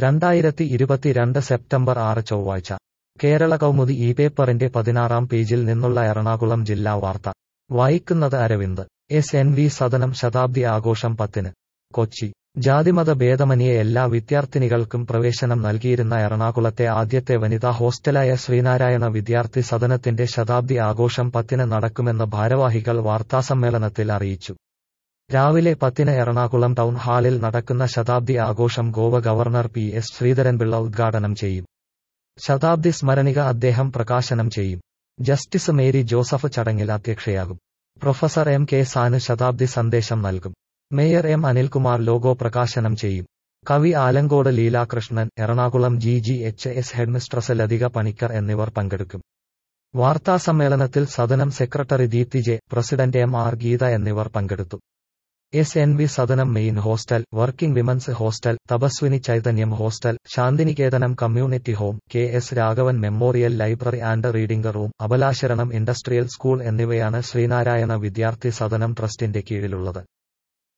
രണ്ടായിരത്തി ഇരുപത്തിരണ്ട് സെപ്റ്റംബർ ആറ് ചൊവ്വാഴ്ച കേരള കൗമുദി ഈ പേപ്പറിന്റെ പതിനാറാം പേജിൽ നിന്നുള്ള എറണാകുളം ജില്ലാ വാർത്ത വായിക്കുന്നത് Aravind S N V Sadanam ശതാബ്ദി ആഘോഷം പത്തിന് കൊച്ചി ജാതിമത ഭേദമന്യേ എല്ലാ വിദ്യാർത്ഥിനികൾക്കും പ്രവേശനം നൽകിയിരുന്ന എറണാകുളത്തെ ആദ്യത്തെ വനിതാ ഹോസ്റ്റലായ ശ്രീനാരായണ വിദ്യാർത്ഥി സദനത്തിന്റെ ശതാബ്ദി ആഘോഷം പത്തിന് നടക്കുമെന്ന് ഭാരവാഹികൾ വാർത്താസമ്മേളനത്തിൽ അറിയിച്ചു രാവിലെ പത്തിന് എറണാകുളം ടൗൺ ഹാളിൽ നടക്കുന്ന ശതാബ്ദി ആഘോഷം Goa governor P S Sreedharan Pillai ഉദ്ഘാടനം ചെയ്യും ശതാബ്ദി സ്മരണിക അദ്ദേഹം പ്രകാശനം ചെയ്യും ജസ്റ്റിസ് മേരി ജോസഫ് ചടങ്ങിൽ അധ്യക്ഷയാകും പ്രൊഫസർ എം കെ സാന് ശതാബ്ദി സന്ദേശം നൽകും മേയർ എം അനിൽകുമാർ ലോഗോ പ്രകാശനം ചെയ്യും കവി Alankode Leelakrishnan Ernakulam G G H S headmistress Lathika Panicker എന്നിവർ പങ്കെടുക്കും വാർത്താസമ്മേളനത്തിൽ Sadanam secretary Deepthi J president M R Geetha എന്നിവർ പങ്കെടുത്തു S N V Sadanam main hostel working women's hostel Tapasvini Chaitanyam hostel Shantiniketanam community home K S Raghavan memorial library and reading room Abalasaranam industrial school എന്നിവയാണ് ശ്രീനാരായണ വിദ്യാർത്ഥി സദനം ട്രസ്റ്റിന്റെ കീഴിലുള്ളത്